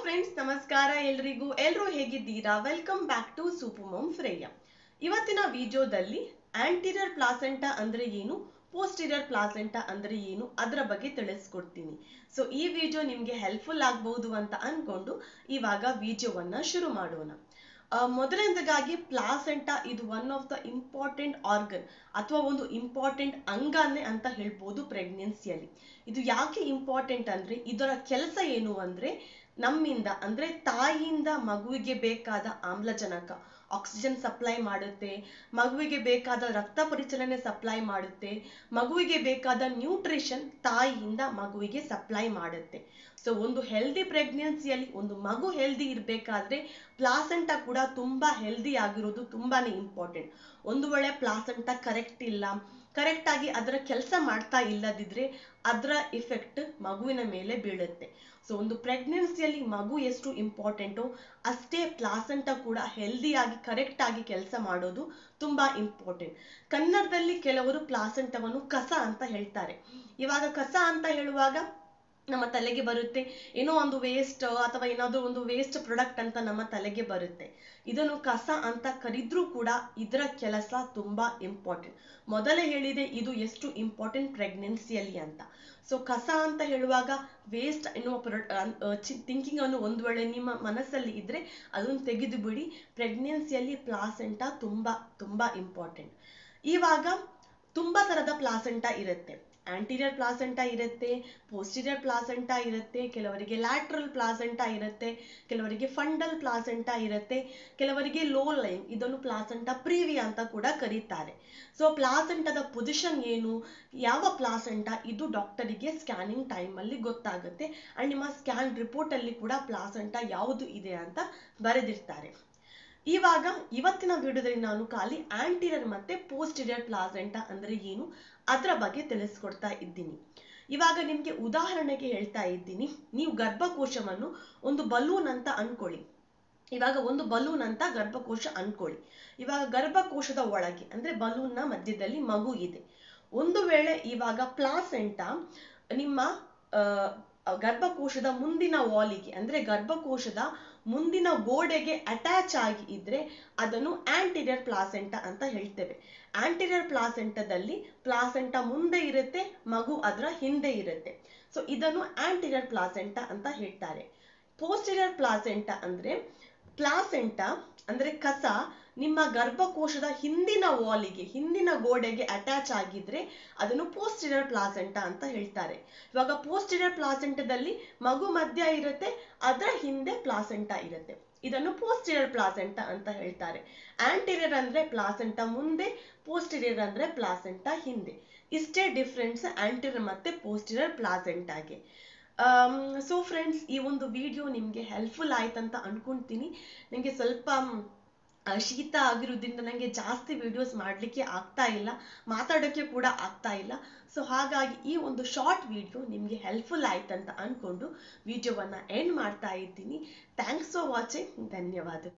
friends ನಮಸ್ಕಾರ ಎಲ್ರಿಗೂ ಎಲ್ಲರೂ ಹೇಗಿದ್ದೀರಾ ವೆಲ್ಕಮ್ ಬ್ಯಾಕ್ ಟು ಸೂಪರ್ ಫ್ರೇಯ ಇವತ್ತಿನ ವಿಡಿಯೋದಲ್ಲಿ ಆಂಟಿರಿಯರ್ ಪ್ಲಾಸೆಂಟಾ ಅಂದ್ರೆ ಏನು ಪೋಸ್ಟಿರಿಯರ್ ಪ್ಲಾಸೆಂಟಾ ಅಂದ್ರೆ ಏನು ಅದರ ಬಗ್ಗೆ ತಿಳಿಸ್ಕೊಡ್ತೀನಿ ಸೊ ಈ ವಿಡಿಯೋ ನಿಮ್ಗೆ ಹೆಲ್ಪ್ಫುಲ್ ಆಗ್ಬಹುದು ಅಂತ ಅನ್ಕೊಂಡು ಇವಾಗ ವಿಡಿಯೋವನ್ನ ಶುರು ಮಾಡೋಣ ಆ, ಮೊದಲನೇದಾಗಿ ಪ್ಲಾಸೆಂಟಾ ಇದು one of the important organ ಅಥವಾ ಒಂದು ಇಂಪಾರ್ಟೆಂಟ್ ಅಂಗನೇ ಅಂತ ಹೇಳ್ಬೋದು ಪ್ರೆಗ್ನೆನ್ಸಿಯಲ್ಲಿ ಇದು ಯಾಕೆ ಇಂಪಾರ್ಟೆಂಟ್ ಅಂದ್ರೆ ಇದರ ಕೆಲಸ ಏನು ಅಂದ್ರೆ ನಮ್ಮಿಂದ ಅಂದ್ರೆ ತಾಯಿಯಿಂದ ಮಗುವಿಗೆ ಬೇಕಾದ ಆಮ್ಲಜನಕ ಆಕ್ಸಿಜನ್ ಸಪ್ಲೈ ಮಾಡುತ್ತೆ ಮಗುವಿಗೆ ಬೇಕಾದ ರಕ್ತ ಪರಿಚಲನೆ ಸಪ್ಲೈ ಮಾಡುತ್ತೆ ಮಗುವಿಗೆ ಬೇಕಾದ ನ್ಯೂಟ್ರಿಷನ್ ತಾಯಿಯಿಂದ ಮಗುವಿಗೆ ಸಪ್ಲೈ ಮಾಡುತ್ತೆ ಸೊ ಒಂದು ಹೆಲ್ದಿ ಪ್ರೆಗ್ನೆನ್ಸಿಯಲ್ಲಿ ಒಂದು ಮಗು ಹೆಲ್ದಿ ಇರಬೇಕಾದ್ರೆ ಪ್ಲಾಸೆಂಟಾ ಕೂಡ ತುಂಬಾ ಹೆಲ್ದಿ ಆಗಿರೋದು ತುಂಬಾನೇ ಇಂಪಾರ್ಟೆಂಟ್ ಒಂದು ವೇಳೆ ಪ್ಲಾಸೆಂಟಾ ಕರೆಕ್ಟ್ ಇಲ್ಲ ಕರೆಕ್ಟ್ ಆಗಿ ಅದರ ಕೆಲಸ ಮಾಡ್ತಾ ಇಲ್ಲದಿದ್ರೆ ಅದರ ಇಫೆಕ್ಟ್ ಮಗುವಿನ ಮೇಲೆ ಬೀಳುತ್ತೆ ಸೊ ಒಂದು ಪ್ರೆಗ್ನೆನ್ಸಿಯಲ್ಲಿ ಮಗು ಎಷ್ಟು ಇಂಪಾರ್ಟೆಂಟು ಅಷ್ಟೇ ಪ್ಲಾಸೆಂಟಾ ಕೂಡ ಹೆಲ್ದಿ ಆಗಿ ಕರೆಕ್ಟ್ ಆಗಿ ಕೆಲಸ ಮಾಡೋದು ತುಂಬಾ ಇಂಪಾರ್ಟೆಂಟ್ ಕನ್ನಡದಲ್ಲಿ ಕೆಲವರು ಪ್ಲಾಸೆಂಟವನ್ನು ಕಸ ಅಂತ ಹೇಳ್ತಾರೆ ಇವಾಗ ಕಸ ಅಂತ ಹೇಳುವಾಗ ನಮ್ಮ ತಲೆಗೆ ಬರುತ್ತೆ ಏನೋ ಒಂದು ವೇಸ್ಟ್ ಅಥವಾ ಏನಾದರೂ ಒಂದು ವೇಸ್ಟ್ ಪ್ರಾಡಕ್ಟ್ ಅಂತ ನಮ್ಮ ತಲೆಗೆ ಬರುತ್ತೆ ಇದನ್ನು ಕಸ ಅಂತ ಕರಿದ್ರೂ ಕೂಡ ಇದರ ಕೆಲಸ ತುಂಬಾ ಇಂಪಾರ್ಟೆಂಟ್ ಮೊದಲೇ ಹೇಳಿದೆ ಇದು ಎಷ್ಟು ಇಂಪಾರ್ಟೆಂಟ್ ಪ್ರೆಗ್ನೆನ್ಸಿಯಲ್ಲಿ ಅಂತ ಸೊ ಕಸ ಅಂತ ಹೇಳುವಾಗ ವೇಸ್ಟ್ ಎನ್ನುವ ಥಿಂಕಿಂಗ್ ಅನ್ನು ಒಂದು ವೇಳೆ ನಿಮ್ಮ ಮನಸ್ಸಲ್ಲಿ ಇದ್ರೆ ಅದನ್ನು ತೆಗೆದು ಬಿಡಿ ಪ್ರೆಗ್ನೆನ್ಸಿಯಲ್ಲಿ ಪ್ಲಾಸೆಂಟಾ ತುಂಬಾ ತುಂಬಾ ಇಂಪಾರ್ಟೆಂಟ್ ಇವಾಗ ತುಂಬಾ ತರದ ಪ್ಲಾಸೆಂಟಾ ಇರುತ್ತೆ ಆಂಟೀರಿಯರ್ ಪ್ಲಾಸೆಂಟಾ ಇರುತ್ತೆ ಪೋಸ್ಟೀರಿಯರ್ ಪ್ಲಾಸೆಂಟಾ ಇರುತ್ತೆ ಕೆಲವರಿಗೆ ಲ್ಯಾಟ್ರಲ್ ಪ್ಲಾಸೆಂಟಾ ಇರುತ್ತೆ ಕೆಲವರಿಗೆ ಫಂಡಲ್ ಪ್ಲಾಸೆಂಟಾ ಇರುತ್ತೆ ಕೆಲವರಿಗೆ ಲೋ ಲೈನ್ ಇದನ್ನು ಪ್ಲಾಸೆಂಟಾ ಪ್ರೀವಿ ಅಂತ ಕೂಡ ಕರೀತಾರೆ ಸೊ ಪ್ಲಾಸೆಂಟಾದ ಪೊಸಿಷನ್ ಏನು ಯಾವ ಪ್ಲಾಸೆಂಟಾ ಇದು ಡಾಕ್ಟರಿಗೆ ಸ್ಕ್ಯಾನಿಂಗ್ ಟೈಮ್ ಅಲ್ಲಿ ಗೊತ್ತಾಗುತ್ತೆ ಅಂಡ್ ನಿಮ್ಮ ಸ್ಕ್ಯಾನ್ ರಿಪೋರ್ಟ್ ಅಲ್ಲಿ ಕೂಡ ಪ್ಲಾಸೆಂಟಾ ಯಾವುದು ಇದೆ ಅಂತ ಬರೆದಿರ್ತಾರೆ ಇವಾಗ ಇವತ್ತಿನ ವಿಡಿಯೋದಲ್ಲಿ ನಾನು ಖಾಲಿ ಆಂಟೀರಿಯರ್ ಮತ್ತೆ ಪೋಸ್ಟೀರಿಯರ್ ಪ್ಲಾಸೆಂಟಾ ಅಂದ್ರೆ ಏನು ಅದರ ಬಗ್ಗೆ ತಿಳಿಸ್ಕೊಡ್ತಾ ಇದ್ದೀನಿ ಇವಾಗ ನಿಮ್ಗೆ ಉದಾಹರಣೆಗೆ ಹೇಳ್ತಾ ಇದ್ದೀನಿ ನೀವು ಗರ್ಭಕೋಶವನ್ನು ಒಂದು ಬಲೂನ್ ಅಂತ ಅನ್ಕೊಳ್ಳಿ ಇವಾಗ ಒಂದು ಬಲೂನ್ ಅಂತ ಗರ್ಭಕೋಶ ಅನ್ಕೊಳ್ಳಿ ಇವಾಗ ಗರ್ಭಕೋಶದ ಒಳಗೆ ಅಂದ್ರೆ ಬಲೂನ್ನ ಮಧ್ಯದಲ್ಲಿ ಮಗು ಇದೆ ಒಂದು ವೇಳೆ ಇವಾಗ ಪ್ಲಾಸೆಂಟಾ ನಿಮ್ಮ ಆ, ಗರ್ಭಕೋಶದ ಮುಂದಿನ ವಾಲಿಗೆ ಅಂದ್ರೆ ಗರ್ಭಕೋಶದ ಮುಂದಿನ ಗೋಡೆಗೆ ಅಟ್ಯಾಚ್ ಆಗಿ ಇದ್ರೆ ಅದನ್ನು ಆಂಟಿರಿಯರ್ ಪ್ಲಾಸೆಂಟಾ ಅಂತ ಹೇಳ್ತೇವೆ ಆಂಟಿರಿಯರ್ ಪ್ಲಾಸೆಂಟಾದಲ್ಲಿ ಪ್ಲಾಸೆಂಟಾ ಮುಂದೆ ಇರುತ್ತೆ ಮಗು ಅದರ ಹಿಂದೆ ಇರುತ್ತೆ ಸೊ ಇದನ್ನು ಆಂಟಿರಿಯರ್ ಪ್ಲಾಸೆಂಟಾ ಅಂತ ಹೇಳ್ತಾರೆ ಪೋಸ್ಟಿರಿಯರ್ ಪ್ಲಾಸೆಂಟಾ ಅಂದ್ರೆ ಪ್ಲಾಸೆಂಟಾ ಅಂದ್ರೆ ಕಸ ನಿಮ್ಮ ಗರ್ಭಕೋಶದ ಹಿಂದಿನ ವಾಲಿಗೆ ಹಿಂದಿನ ಗೋಡೆಗೆ ಅಟ್ಯಾಚ್ ಆಗಿದ್ರೆ ಅದನ್ನು ಪೋಸ್ಟಿರಿಯರ್ ಪ್ಲಾಸೆಂಟಾ ಅಂತ ಹೇಳ್ತಾರೆ ಇವಾಗ ಪೋಸ್ಟಿರಿಯರ್ ಪ್ಲಾಸೆಂಟಾದಲ್ಲಿ ಮಗು ಮಧ್ಯ ಇರುತ್ತೆ ಅದರ ಹಿಂದೆ ಪ್ಲಾಸೆಂಟಾ ಇರುತ್ತೆ ಇದನ್ನು ಪೋಸ್ಟಿರಿಯರ್ ಪ್ಲಾಸೆಂಟಾ ಅಂತ ಹೇಳ್ತಾರೆ ಆಂಟಿರಿಯರ್ ಅಂದ್ರೆ ಪ್ಲಾಸೆಂಟಾ ಮುಂದೆ ಪೋಸ್ಟಿರಿಯರ್ ಅಂದ್ರೆ ಪ್ಲಾಸೆಂಟಾ ಹಿಂದೆ ಇಷ್ಟೇ ಡಿಫ್ರೆನ್ಸ್ ಆಂಟಿರಿಯರ್ ಮತ್ತೆ ಪೋಸ್ಟಿರಿಯರ್ ಪ್ಲಾಸೆಂಟಾಗೆ ಸೊ ಫ್ರೆಂಡ್ಸ್ ಈ ಒಂದು ವಿಡಿಯೋ ನಿಮಗೆ ಹೆಲ್ಪ್ಫುಲ್ ಆಯ್ತಂತ ಅನ್ಕೊಂತೀನಿ ನನಗೆ ಸ್ವಲ್ಪ ಮ್, ಆ, ಶೀತ ಆಗಿರೋದ್ರಿಂದ ನನಗೆ ಜಾಸ್ತಿ ವಿಡಿಯೋಸ್ ಮಾಡಲಿಕ್ಕೆ ಆಗ್ತಾ ಇಲ್ಲ ಮಾತಾಡೋಕ್ಕೆ ಕೂಡ ಆಗ್ತಾ ಇಲ್ಲ ಸೊ ಹಾಗಾಗಿ ಈ ಒಂದು ಶಾರ್ಟ್ ವಿಡಿಯೋ ನಿಮಗೆ ಹೆಲ್ಪ್ಫುಲ್ ಆಯ್ತಂತ ಅನ್ಕೊಂಡು ವಿಡಿಯೋವನ್ನ ಎಂಡ್ ಮಾಡ್ತಾ ಇದ್ದೀನಿ ಥ್ಯಾಂಕ್ಸ್ ಫಾರ್ ವಾಚಿಂಗ್ ಧನ್ಯವಾದ